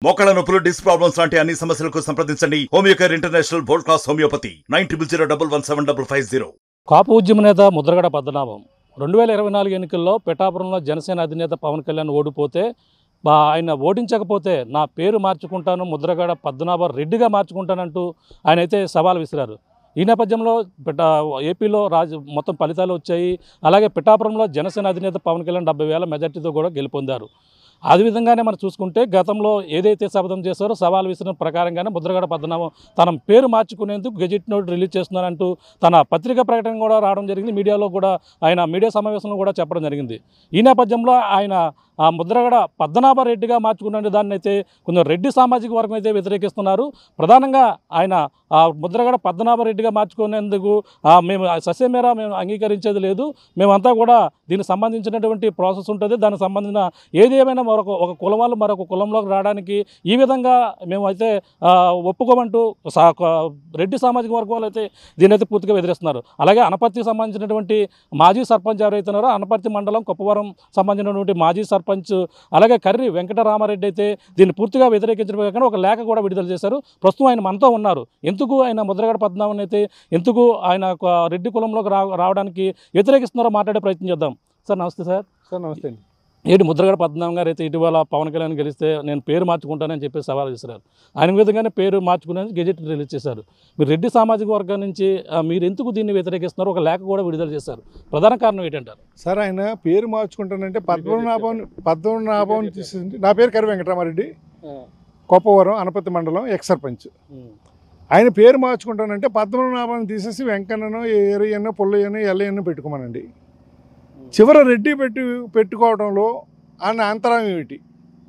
మోకాళ్ళ నొప్పులు disc problems లాంటి అన్ని సమస్యలకు సంప్రదించండి Homeocare international world class homeopathy nine triple zero double one seven double five zero Kapu ఉద్యమ నేత ముద్రగడ పద్మనాభం రెండు వేల ఇరవై నాలుగు ఎన్నికల్లో పిఠాపురంలో జనసేన అధినేత పవన్ కళ్యాణ్ ఓడిపోతే బా- ఆయన ఓడించకపోతే నా పేరు మార్చుకుంటాను ముద్రగడ పద్మనాభ రెడ్డిగా మార్చుకుంటానంటూ ఆయన అయితే సవాల్ విసిరారు ఈ నేపథ్యంలో పిట ఏపీలో రాజ మొత్తం ఫలితాలు వచ్చాయి అలాగే పిఠాపురంలో జనసేన అధినేత పవన్ కళ్యాణ్ డెబ్బై వేల మెజార్టీతో కూడా గెలుపొందారు అదే విధంగానే మనం చూసుకుంటే గతంలో ఏదైతే శపథం చేశారో సవాల్ విసిరిన ప్రకారంగానే ముద్రగడ పద్మనాభం తన పేరు మార్చుకునేందుకు గెజిట్ నోట్ రిలీజ్ చేస్తున్నారంటూ తన పత్రికా ప్రకటన కూడా రావడం జరిగింది మీడియాలో కూడా ఆయన మీడియా సమావేశంలో కూడా చెప్పడం జరిగింది ఈ నేపథ్యంలో ఆయన ఆ ముద్రగడ పద్మనాభ రెడ్డిగా మార్చుకున్న దాన్ని అయితే కొంచెం రెడ్డి సామాజిక వర్గం అయితే వ్యతిరేకిస్తున్నారు ప్రధానంగా ఆయన ఆ ముద్రగడ పద్మనాభ రెడ్డిగా మార్చుకునేందుకు ఆ, మేము ఆ సస్యమేరా మేము అంగీకరించేది లేదు మేమంతా కూడా దీనికి సంబంధించినటువంటి ప్రాసెస్ ఉంటుంది దానికి సంబంధించిన ఏది ఏమైనా మరొక ఒక కులం వాళ్ళు మరొక కులంలోకి రావడానికి ఈ విధంగా మేమైతే ఆ, ఒప్పుకోమంటూ సా- ఒక రెడ్డి సామాజిక వర్గం వాళ్ళు అయితే దీని అయితే పూర్తిగా ఎదిరిస్తున్నారు అలాగే అనపర్తికి సంబంధించినటువంటి మాజీ సర్పంచ్ ఎవరైతే ఉన్నారో అనపర్తి మండలం కొప్పవరం సంబంధించినటువంటి మాజీ సర్పంచ్ అలాగే కర్రి వెంకటరామారెడ్డి అయితే దీన్ని పూర్తిగా వ్యతిరేకించడం కాకుండా ఒక లేఖ కూడా విడుదల చేశారు ప్రస్తుతం ఆయన మనతో ఉన్నారు ఎందుకు ఆయన ముద్రగడ పద్మనాభన్ అయితే ఎందుకు ఆయన ఒక రెడ్డి కులంలోకి రా రావడానికి వ్యతిరేకిస్తున్నారో మాట్లాడే ప్రయత్నం చేద్దాం సార్ నమస్తే సార్ సార్ నమస్తే అండి ఏంటి ముద్రగడ పద్మనాభం గారు అయితే ఇటీవల పవన్ కళ్యాణ్ గెలిస్తే నేను పేరు మార్చుకుంటానని చెప్పి సవాల్ చేశారు ఆయన విధంగానే పేరు మార్చుకునేది గెజెట్ రిలీజ్ చేశారు మీరు రెడ్డి సామాజిక వర్గం నుంచి ఆ, మీరు ఎందుకు దీన్ని వ్యతిరేకిస్తున్నారు ఒక లేఖ కూడా విడుదల చేశారు ప్రధాన కారణం ఏంటంటారు సార్ ఆయన పేరు మార్చుకుంటానంటే పద్మనాభం పద్మనాభం తీసింది నా పేరు కరి వెంకటరామారెడ్డి కొప్పవరం అనపతి మండలం ఎక్స్ సర్పంచ్ ఆయన పేరు మార్చుకుంటానంటే పద్మనాభాన్ని తీసేసి వెంకన్ననో ఏరియన్నో పుల్లయ్యనో ఎల్లయ్యనో పెట్టుకోమనండి చివర రెడ్డి పెట్టి పెట్టుకోవడంలో ఆయన అంతరం ఏమిటి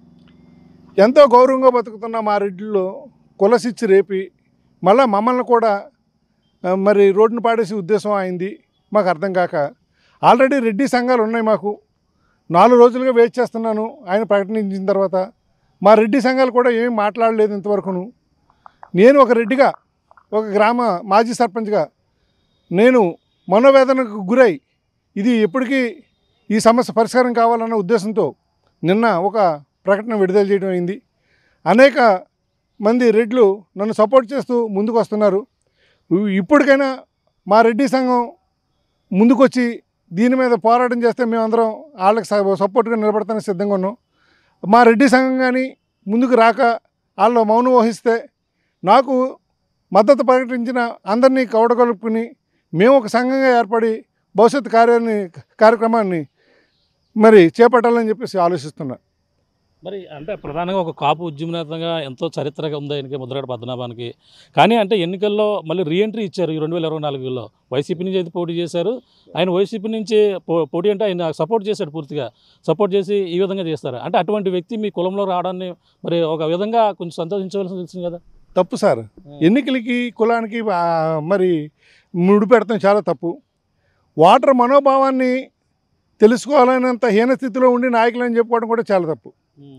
ఎంతో గౌరవంగా బతుకుతున్న మా రెడ్డిలో కులసిచ్చి రేపి మళ్ళా మమ్మల్ని కూడా ఆ, మరి రోడ్డును పాడేసే ఉద్దేశం అయింది మాకు అర్థం కాక ఆల్రెడీ రెడ్డి సంఘాలు ఉన్నాయి మాకు నాలుగు రోజులుగా వెయిట్ చేస్తున్నాను ఆయన ప్రకటించిన తర్వాత మా రెడ్డి సంఘాలు కూడా ఏమీ మాట్లాడలేదు ఇంతవరకును నేను ఒక రెడ్డిగా ఒక గ్రామ మాజీ సర్పంచ్గా నేను మనోవేదనకు గురై ఇది ఎప్పటికీ ఈ సమస్య పరిష్కారం కావాలన్న ఉద్దేశంతో నిన్న ఒక ప్రకటన విడుదల చేయడం అయింది అనేక మంది రెడ్లు నన్ను సపోర్ట్ చేస్తూ ముందుకు వస్తున్నారు ఇ- ఇప్పటికైనా మా రెడ్డి సంఘం ముందుకొచ్చి దీని మీద పోరాటం చేస్తే మేమందరం వాళ్ళకి స- సపోర్ట్గా నిలబడతానికి సిద్ధంగా ఉన్నాం మా రెడ్డి సంఘం కానీ ముందుకు రాక వాళ్ళు మౌనం వహిస్తే నాకు మద్దతు ప్రకటించిన అందరినీ కౌడగలుపుకుని మేము ఒక సంఘంగా ఏర్పడి భవిష్యత్ కార్యాన్ని కార్యక్రమాన్ని మరి చేపట్టాలని చెప్పేసి ఆలోచిస్తున్నా మరి అంటే ప్రధానంగా ఒక కాపు ఉద్యమ నేతగా ఎంతో చరిత్రగా ఉంది ఆయనకి ముద్రగడ పద్మనాభానికి కానీ అంటే ఎన్నికల్లో మళ్ళీ రీఎంట్రీ ఇచ్చారు ఈ రెండు వేల ఇరవై నాలుగులో వైసీపీ నుంచి అయితే పోటీ చేశారు ఆయన వైసీపీ నుంచి పో- పోటీ అంటే ఆయన సపోర్ట్ చేశాడు పూర్తిగా సపోర్ట్ చేసి ఈ విధంగా చేస్తారు అంటే అటువంటి వ్యక్తి మీ కులంలో రావడాన్ని మరి ఒక విధంగా కొంచెం సంతోషించవలసి వచ్చింది కదా తప్పు సార్ ఎన్నికలకి కులానికి ఆ, మరి ముడిపెడతాం చాలా తప్పు ఓటర్ మనోభావాన్ని తెలుసుకోవాలనేంత హీన స్థితిలో ఉండి నాయకులని చెప్పుకోవడం కూడా చాలా తప్పు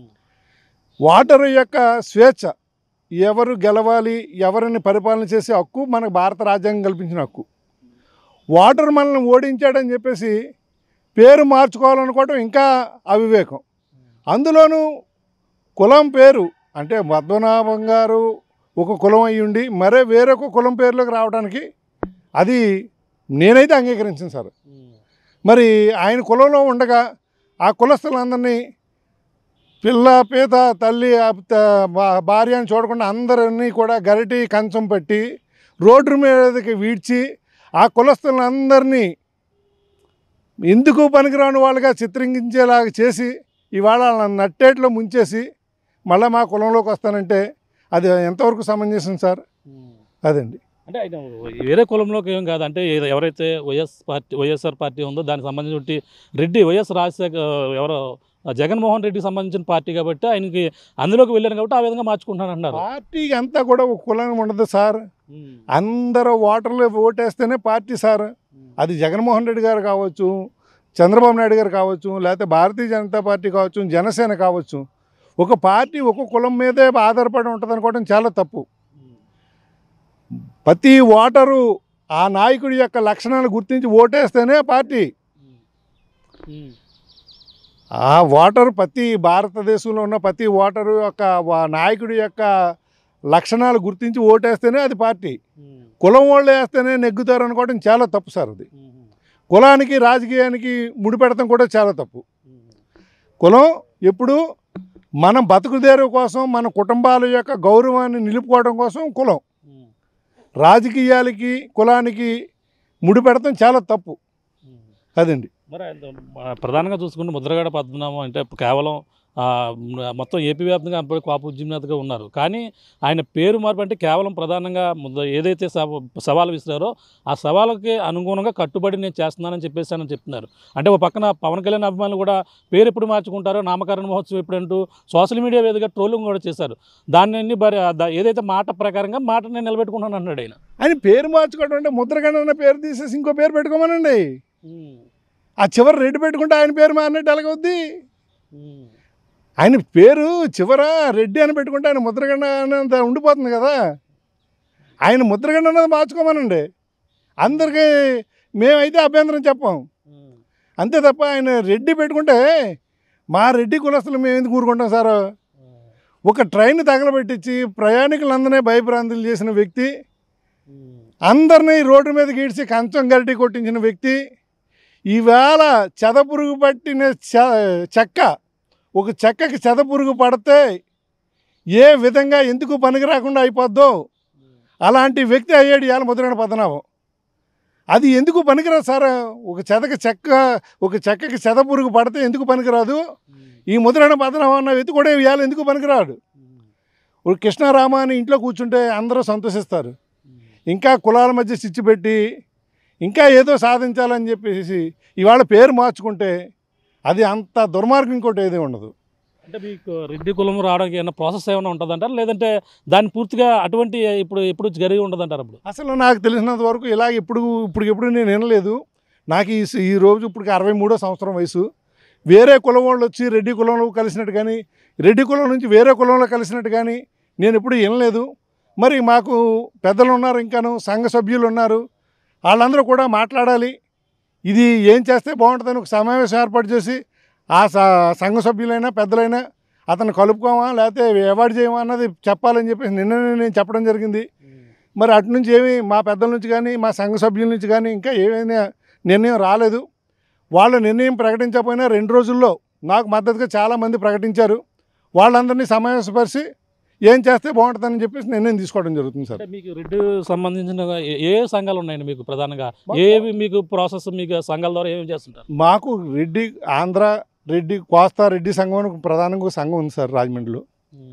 ఓటరు యొక్క స్వేచ్ఛ ఎవరు గెలవాలి ఎవరిని పరిపాలన చేసే హక్కు మనకు భారత రాజ్యాంగం కల్పించిన హక్కు ఓటరు మనల్ని ఓడించాడని చెప్పేసి పేరు మార్చుకోవాలనుకోవటం ఇంకా అవివేకం అందులోనూ కులం పేరు అంటే పద్మనాభం గారు ఒక కులం అయి ఉండి మరే వేరొక కులం పేరులోకి రావడానికి అది నేనైతే అంగీకరించాను సార్ మరి ఆయన కులంలో ఉండగా ఆ కులస్తులందరినీ పిల్ల పీత తల్లి ఆ త- భా- భార్య అని చూడకుండా అందరినీ కూడా గరిటి కంచం పెట్టి రోడ్డు మీదకి వీడ్చి ఆ కులస్తులందరినీ ఎందుకు పనికిరాని వాళ్ళుగా చిత్రించేలాగా చేసి ఇవాళ వాళ్ళని నట్టేట్లో ముంచేసి మళ్ళీ మా కులంలోకి వస్తానంటే అది ఎంతవరకు సమంజసం సార్ అదండి అంటే ఆయన వేరే కులంలోకి ఏం కాదు అంటే ఏ- ఎవరైతే వైఎస్ పార్టీ వైఎస్ఆర్ పార్టీ ఉందో దానికి సంబంధించి రెడ్డి వైఎస్ రాజశేఖర్ ఎవరో జగన్మోహన్ రెడ్డికి సంబంధించిన పార్టీ కాబట్టి ఆయనకి అందులోకి వెళ్ళాను కాబట్టి ఆ విధంగా మార్చుకుంటాను అంటున్నారు పార్టీకి అంతా కూడా ఒక కులం ఉండదు సార్ అందరూ ఓటర్లు ఓటేస్తేనే పార్టీ సార్ అది జగన్మోహన్ రెడ్డి గారు కావచ్చు చంద్రబాబు నాయుడు గారు కావచ్చు లేకపోతే భారతీయ జనతా పార్టీ కావచ్చు జనసేన కావచ్చు ఒక పార్టీ ఒక కులం మీదే ఆధారపడి ఉంటుంది అనుకోవడం చాలా తప్పు ప్రతి ఓటరు ఆ నాయకుడి యొక్క లక్షణాలు గుర్తించి ఓటేస్తేనే పార్టీ ఆ ఓటరు ప్రతి భారతదేశంలో ఉన్న ప్రతి ఓటరు యొక్క వా- నాయకుడి యొక్క లక్షణాలు గుర్తించి ఓటేస్తేనే అది పార్టీ కులం వాళ్ళు వేస్తేనే నెగ్గుతారు అనుకోవడం చాలా తప్పు సార్ అది కులానికి రాజకీయానికి ముడిపెడతాం కూడా చాలా తప్పు కులం ఎప్పుడు మనం బతుకుదేరు కోసం మన కుటుంబాల యొక్క గౌరవాన్ని నిలుపుకోవడం కోసం కులం రాజకీయాలకి కులానికి ముడిపెడతాం చాలా తప్పు అదండి మరి ఆయన, ఆ, ప్రధానంగా చూసుకుంటే ముద్రగడ పద్మనాభం అంటే కేవలం ఆ, మొత్తం ఏపీ వ్యాప్తంగా అప్పటి కాపు ఉద్యమనేతగా ఉన్నారు కానీ ఆయన పేరు మార్పు అంటే కేవలం ప్రధానంగా ముద్ద- ఏదైతే సవ సవాలు విసిరారో ఆ సవాళ్ళకి అనుగుణంగా కట్టుబడి నేను చేస్తున్నానని చెప్పేసి అని చెప్తున్నారు అంటే ఒక పక్కన పవన్ కళ్యాణ్ అభిమానులు కూడా పేరు ఎప్పుడు మార్చుకుంటారో నామకరణ మహోత్సవం ఎప్పుడంటూ సోషల్ మీడియా వేదికగా ట్రోలింగ్ కూడా చేశారు దాన్ని అన్ని మరి ఆ దా- ఏదైతే మాట ప్రకారంగా మాట నేను నిలబెట్టుకున్నాను అన్నాడు ఆయన అని పేరు మార్చుకోవడం అంటే ముద్రగడ అన్న పేరు తీసేసి ఇంకో పేరు పెట్టుకోమనండి ఆ చివరి రెడ్డి పెట్టుకుంటే ఆయన పేరు మారినట్టు ఎలాగవుద్ది ఆయన పేరు చివర రెడ్డి అని పెట్టుకుంటే ఆయన ముద్రగండ అన్నంత ఉండిపోతుంది కదా ఆయన ముద్రగండ అన్నది మార్చుకోమనండి అందరికీ మేమైతే అభ్యంతరం చెప్పాం అంతే తప్ప ఆయన రెడ్డి పెట్టుకుంటే మా రెడ్డి కులస్తులు మేము ఎందుకు ఊరుకుంటాం సార్ ఒక ట్రైన్ తగలబెట్టించి ప్రయాణికులందరినీ భయభ్రాంతులు చేసిన వ్యక్తి అందరినీ రోడ్డు మీద గీడ్చి కంచం గరిటి కొట్టించిన వ్యక్తి ఈవేళ చెదపురుగు పట్టిన చె- చెక్క ఒక చెక్కకి చెదపురుగు పడితే ఏ విధంగా ఎందుకు పనికి రాకుండా అయిపోద్దో అలాంటి వ్యక్తి అయ్యాడు ఇవాళ ముద్రగడ పద్మనాభం అది ఎందుకు పనికిరాదు సార్ ఒక చెదకి చెక్క ఒక చెక్కకి చెదపురుగు పడితే ఎందుకు పనికిరాదు ఈ ముద్రగడ పద్మనాభం అన్న వ్యక్తి కూడా ఇవాళ ఎందుకు పనికిరాడు ఇప్పుడు కృష్ణారామ అని ఇంట్లో కూర్చుంటే అందరూ సంతోషిస్తారు ఇంకా కులాల మధ్య చిచ్చు పెట్టి ఇంకా ఏదో సాధించాలని చెప్పేసి ఇవాళ పేరు మార్చుకుంటే అది అంత దుర్మార్గం ఇంకోటి ఏది ఉండదు అంటే మీకు రెడ్డి కులం రావడానికి ఏమైనా ప్రాసెస్ ఏమైనా ఉంటుందంటారా లేదంటే దాన్ని పూర్తిగా అటువంటి ఇప్పుడు ఎప్పుడు జరిగి ఉండదంటారు అప్పుడు అసలు నాకు తెలిసినంత వరకు ఇలా ఇప్పుడు ఇప్పుడు ఎప్పుడు నేను వినలేదు నాకు ఈ ఈ రోజు ఇప్పుడు అరవై మూడో సంవత్సరం వయసు వేరే కులం వాళ్ళు వచ్చి రెడ్డి కులంలో కలిసినట్టు కానీ రెడ్డి కులం నుంచి వేరే కులంలో కలిసినట్టు కానీ నేను ఎప్పుడు వినలేదు మరి మాకు పెద్దలు ఉన్నారు ఇంకాను సంఘ సభ్యులు ఉన్నారు వాళ్ళందరూ కూడా మాట్లాడాలి ఇది ఏం చేస్తే బాగుంటుందని ఒక సమావేశం ఏర్పాటు చేసి ఆ స- సంఘ సభ్యులైనా పెద్దలైనా అతను కలుపుకోమా లేకపోతే అవాయిడ్ చేయమా అన్నది చెప్పాలని చెప్పేసి నిన్ననే నేను చెప్పడం జరిగింది మరి అటు నుంచి ఏమి మా పెద్దల నుంచి కానీ మా సంఘ సభ్యుల నుంచి కానీ ఇంకా ఏమైనా నిర్ణయం రాలేదు వాళ్ళ నిర్ణయం ప్రకటించకపోయినా రెండు రోజుల్లో నాకు మద్దతుగా చాలామంది ప్రకటించారు వాళ్ళందరినీ సమావేశపరిచి ఏం చేస్తే బాగుంటుందని చెప్పేసి నిర్ణయం తీసుకోవడం జరుగుతుంది సార్ అంటే మీకు రెడ్డి సంబంధించిన ఏ- ఏ సంఘాలు ఉన్నాయండి మీకు ప్రధానంగా ఏవి మీకు ప్రాసెస్ మీకు సంఘాల ద్వారా ఏమేమి చేస్తుంటారు మాకు రెడ్డి ఆంధ్ర రెడ్డి కోస్తా రెడ్డి సంఘం అని ఒక ప్రధానంగా ఒక సంఘం ఉంది సార్ రాజమండ్రిలో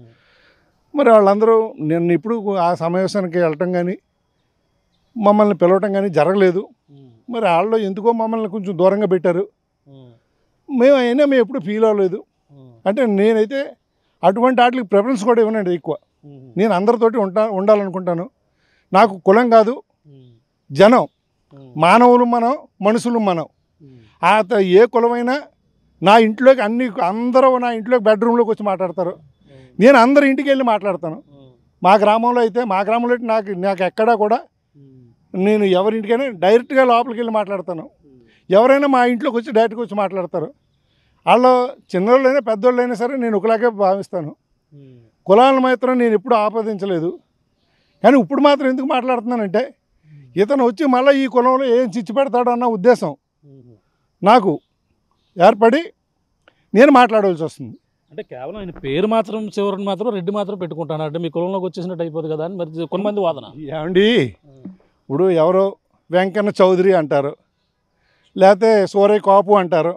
మరి వాళ్ళందరూ నేను ఇప్పుడు ఆ సమావేశానికి వెళ్ళటం కానీ మమ్మల్ని పిలవటం కానీ జరగలేదు మరి వాళ్ళు ఎందుకో మమ్మల్ని కొంచెం దూరంగా పెట్టారు మేము అయినా మేము ఎప్పుడు ఫీల్ అవ్వలేదు అంటే నేనైతే అటువంటి వాటికి ప్రిఫరెన్స్ కూడా ఇవ్వనండి ఎక్కువ నేను అందరితోటి ఉంటా ఉండాలనుకుంటాను నాకు కులం కాదు జనం మానవులు మనం మనుషులు మనం ఆ త- ఏ కులమైనా నా ఇంట్లోకి అన్ని అందరూ నా ఇంట్లోకి బెడ్రూమ్లోకి వచ్చి మాట్లాడతారు నేను అందరి ఇంటికి వెళ్ళి మాట్లాడతాను మా గ్రామంలో అయితే మా గ్రామంలో అయితే నాకు నాకు ఎక్కడా కూడా నేను ఎవరింటికైనా డైరెక్ట్గా లోపలికి వెళ్ళి మాట్లాడతాను ఎవరైనా మా ఇంట్లోకి వచ్చి డైరెక్ట్గా వచ్చి మాట్లాడతారు వాళ్ళు చిన్నోళ్ళైనా పెద్దోళ్ళైనా సరే నేను ఒకలాగే భావిస్తాను కులాలను మాత్రం నేను ఎప్పుడూ ఆపాదించలేదు కానీ ఇప్పుడు మాత్రం ఎందుకు మాట్లాడుతున్నానంటే ఇతను వచ్చి మళ్ళీ ఈ కులంలో ఏం చిచ్చు పెడతాడు అన్న ఉద్దేశం నాకు ఏర్పడి నేను మాట్లాడవలసి వస్తుంది అంటే కేవలం ఆయన పేరు మాత్రం చివరిని మాత్రం రెడ్డి మాత్రం పెట్టుకుంటాను అంటే మీ కులంలోకి వచ్చేసినట్టు అయిపోతుంది కదా అని మరి కొంతమంది వాదన ఏమండి ఇప్పుడు ఎవరో వెంకన్న చౌదరి అంటారు లేకపోతే సూరయ్య కాపు అంటారు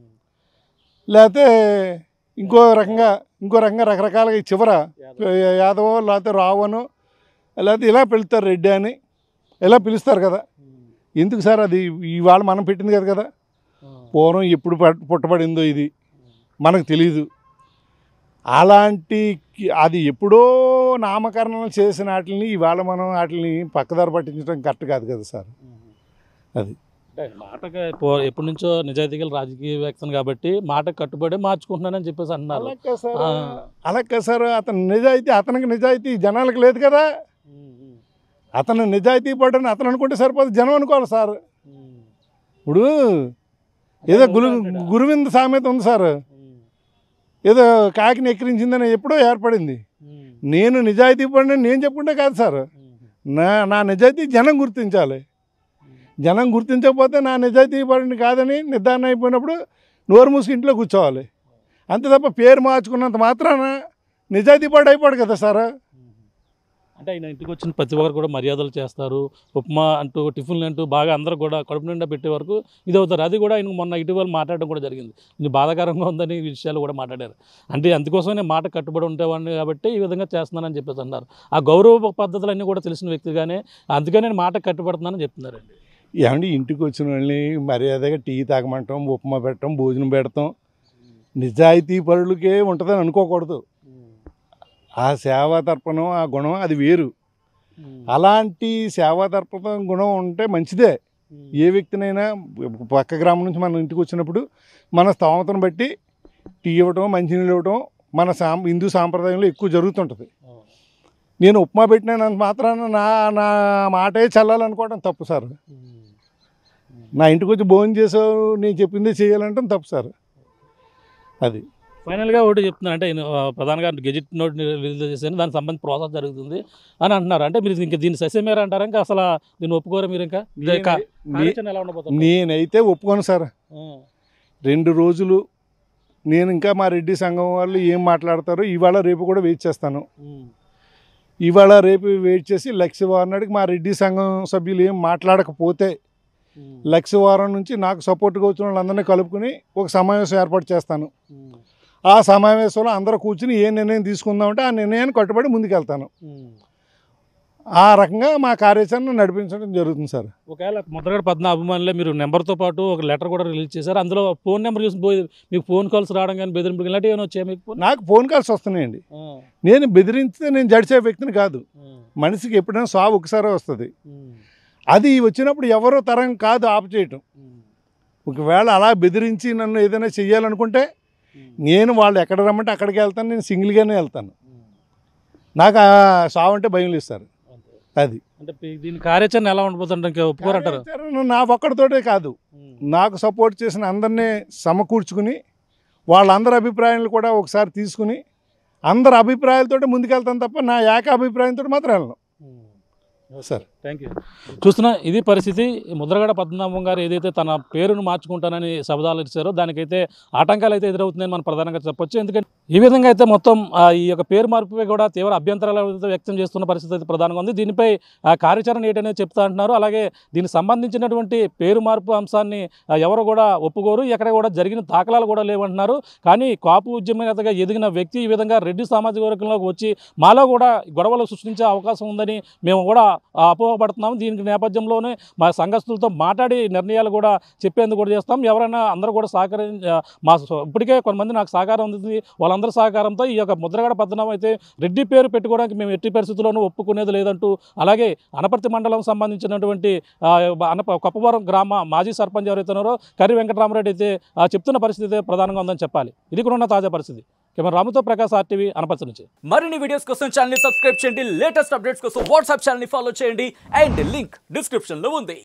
లేకపోతే ఇంకో రకంగా ఇంకో రకంగా రకరకాలుగా ఈ చివర యాదవ లేకపోతే రావను లేకపోతే ఇలా పిలుస్తారు రెడ్డి అని ఇలా పిలుస్తారు కదా ఎందుకు సార్ అది ఇవాళ మనం పెట్టింది కదా కదా పూర్వం ఎప్పుడు పట్- పుట్టబడిందో ఇది మనకు తెలియదు అలాంటి కి- అది ఎప్పుడో నామకరణం చేసిన వాటిని ఇవాళ మనం వాటిని పక్కదారి పట్టించడం కరెక్ట్ కాదు కదా సార్ అది అంటే మాటగా పో- ఎప్పటి నుంచో నిజాయితీగా రాజకీయ వ్యక్తిని కాబట్టి మాట కట్టుబడి మార్చుకుంటున్నానని చెప్పేసి అంటున్నారు అలా కాదు సార్ ఆ. అలా కాదు సార్ అతను నిజాయితీ అతనికి నిజాయితీ జనాలకు లేదు కదా అతను నిజాయితీ పడని అతను అనుకుంటే సరిపోదు జనం అనుకోవాలి సార్ ఇప్పుడు ఏదో గురు గురువింద సామెత ఉంది సార్ ఏదో కాకిని ఎక్కిరించిందని ఎప్పుడో ఏర్పడింది నేను నిజాయితీ పడిన నేను చెప్పుకుంటే కాదు సార్ నా నా నిజాయితీ జనం గుర్తించాలి జనం గుర్తించకపోతే నా నిజాయితీ పడిన కాదని నిర్ధారణ అయిపోయినప్పుడు నోరు మూసుకు ఇంట్లో కూర్చోవాలి అంతే తప్ప పేరు మార్చుకున్నంత మాత్రాన నిజాయితీ పడి అయిపోడు కదా సార్ అంటే ఆయన ఇంటికి వచ్చిన ప్రతి ఒక్కరు కూడా మర్యాదలు చేస్తారు ఉప్మా అంటూ టిఫిన్లు అంటూ బాగా అందరూ కూడా కడుపు నిండా పెట్టే వరకు ఇది అవుతారు అది కూడా ఆయన మొన్న ఇటీవల మాట్లాడడం కూడా జరిగింది ఇది బాధాకరంగా ఉందని ఈ విషయాలు కూడా మాట్లాడారు అంటే అందుకోసమే మాట కట్టుబడి ఉండేవాడిని కాబట్టి ఈ విధంగా చేస్తున్నానని చెప్పేసి అన్నారు ఆ గౌరవ పద్ధతులన్నీ కూడా తెలిసిన వ్యక్తిగానే అందుకనే నేను మాట కట్టుబడుతున్నానని చెప్తున్నారండి ఏమండి ఇంటికి వచ్చిన వాళ్ళని మర్యాదగా టీ తాగమంటాం ఉప్మా పెట్టడం భోజనం పెడతాం నిజాయితీ పరులకే ఉంటుందని అనుకోకూడదు ఆ సేవా తర్పణం ఆ గుణం అది వేరు అలాంటి సేవా తర్పణం గుణం ఉంటే మంచిదే ఏ వ్యక్తినైనా పక్క గ్రామం నుంచి మన ఇంటికి వచ్చినప్పుడు మన స్తోమతను బట్టి టీ ఇవ్వటం మంచినీళ్ళు ఇవ్వటం మన సాం హిందూ సాంప్రదాయంలో ఎక్కువ జరుగుతుంటుంది నేను ఉప్మా పెట్టినంత మాత్రాన నా నా మాటే చల్లాలనుకోవడం తప్పు సార్ నా ఇంటికి వచ్చి భోజనం చేసావు నేను చెప్పిందే చేయాలంటే తప్పు సార్ అది ఫైనల్గా ఒకటి చెప్తున్నాను అంటే ఈయన, ఆ, ప్రధానంగా గెజిట్ నోట్ రిలీజ్ చేశాను దానికి సంబంధించి ప్రాసెస్ జరుగుతుంది అని అంటున్నారు అంటే మీరు ఇంకా దీన్ని సస్యమేర అంటారా ఇంకా అసలు దీన్ని ఒప్పుకోరా మీరు ఇంకా ఇదే కా- నే- కార్యాచరణ ఎలా ఉండబోతుంది నేనైతే ఒప్పుకోను సార్ రెండు రోజులు నేను ఇంకా మా రెడ్డి సంఘం వాళ్ళు ఏం మాట్లాడతారో ఇవాళ రేపు కూడా వెయిట్ చేస్తాను ఇవాళ రేపు వెయిట్ చేసి లక్ష వారం మా రెడ్డి సంఘం సభ్యులు ఏం మాట్లాడకపోతే లక్ష వారం నుంచి నాకు సపోర్ట్గా వచ్చిన వాళ్ళందరినీ కలుపుకుని ఒక సమావేశం ఏర్పాటు చేస్తాను ఆ సమావేశంలో అందరూ కూర్చుని ఏ నిర్ణయం తీసుకుందామంటే ఆ నిర్ణయాన్ని కట్టుబడి ముందుకెళ్తాను ఆ రకంగా మా కార్యాచరణ నడిపించడం జరుగుతుంది సార్ ఒకవేళ ముద్రగడ పద్మ అభిమానులే మీరు నెంబర్తో పాటు ఒక లెటర్ కూడా రిలీజ్ చేశారు అందులో ఫోన్ నెంబర్ చూసి పోయి మీకు ఫోన్ కాల్స్ రావడం కానీ బెదిరింపులు కానీ ఇలాంటివి ఏమైనా వచ్చాయి మీకు ఫోన్ నాకు ఫోన్ కాల్స్ వస్తున్నాయండి నేను బెదిరిస్తే నేను జడిచే వ్యక్తిని కాదు మనిషికి ఎప్పుడైనా సావు ఒకసారి వస్తుంది అది వచ్చినప్పుడు ఎవరో తరం కాదు ఆపు చేయటం ఒకవేళ అలా బెదిరించి నన్ను ఏదైనా చెయ్యాలనుకుంటే నేను వాళ్ళు ఎక్కడ రమ్మంటే అక్కడికి వెళ్తాను నేను సింగిల్గానే వెళ్తాను నాకు ఆ సావు అంటే భయం లేదు సార్ అది అంటే పి- దీని కార్యాచరణ ఎలా ఉండబోతుంటే ఇంకా ఒప్పుకోరంటారు కార్యాచరణ నా ఒక్కడితోటే కాదు నాకు సపోర్ట్ చేసిన అందరినీ సమకూర్చుకుని వాళ్ళందరి అభిప్రాయాలు కూడా ఒకసారి తీసుకుని అందరి అభిప్రాయాలతో ముందుకెళ్తాను తప్ప నా ఏక అభిప్రాయంతో మాత్రం వెళ్ళను సార్ థ్యాంక్ యూ చూస్తున్నా ఇది పరిస్థితి ముద్రగడ పద్మనాభం గారు ఏదైతే తన పేరును మార్చుకుంటానని శబ్దాలు ఇచ్చారో దానికైతే ఆటంకాలు అయితే ఎదురవుతున్నాయని మనం ప్రధానంగా చెప్పొచ్చు ఎందుకంటే ఈ విధంగా అయితే మొత్తం ఆ, ఈ యొక్క పేరు మార్పుపై కూడా తీవ్ర అభ్యంతరాలు అయితే వ్యక్తం చేస్తున్న పరిస్థితి అయితే ప్రధానంగా ఉంది దీనిపై ఆ, కార్యాచరణ ఏంటనేది చెప్తా అంటున్నారు అలాగే దీనికి సంబంధించినటువంటి పేరు మార్పు అంశాన్ని ఆ, ఎవరు కూడా ఒప్పుకోరు ఎక్కడ కూడా జరిగిన దాఖలాలు కూడా లేవంటున్నారు కానీ కాపు ఉద్యమ నేతగా ఎదిగిన వ్యక్తి ఈ విధంగా రెడ్డి సామాజిక వర్గంలోకి వచ్చి మాలో కూడా గొడవలు సృష్టించే అవకాశం ఉందని మేము కూడా ఆ, అపోహపడుతున్నాం దీనికి నేపథ్యంలోనే మా సంఘస్థులతో మాట్లాడి నిర్ణయాలు కూడా చెప్పేందుకు కూడా చేస్తాం ఎవరైనా అందరూ కూడా సహకరి ఆ, మా సొ- ఇప్పటికే కొంతమంది నాకు సహకారం ఉంది వాళ్ళందరి సహకారంతో ఈ యొక్క ముద్రగడ పద్మనాభం అయితే రెడ్డి పేరు పెట్టుకోవడానికి మేము ఎట్టి పరిస్థితుల్లోనూ ఒప్పుకునేది లేదంటూ అలాగే అనపర్తి మండలం సంబంధించినటువంటి ఆ, అనప కొప్పవరం గ్రామ మాజీ సర్పంచ్ ఎవరైతే ఉన్నారో కరి వెంకటరామరెడ్డి అయితే ఆ, చెప్తున్న పరిస్థితి అయితే ప్రధానంగా ఉందని చెప్పాలి ఇది కూడా ఉన్న తాజా పరిస్థితి కెమెరా రాముతో ప్రకాశ్ ఆర్టీవీ అనపర్తి నుంచి మరిన్ని వీడియోస్ కోసం ఛానల్ ని సబ్స్క్రైబ్ చేయండి లేటెస్ట్ అప్డేట్స్ కోసం వాట్సాప్ ఛానల్ ని ఫాలో చేయండి అండ్ లింక్ డిస్క్రిప్షన్ లో ఉంది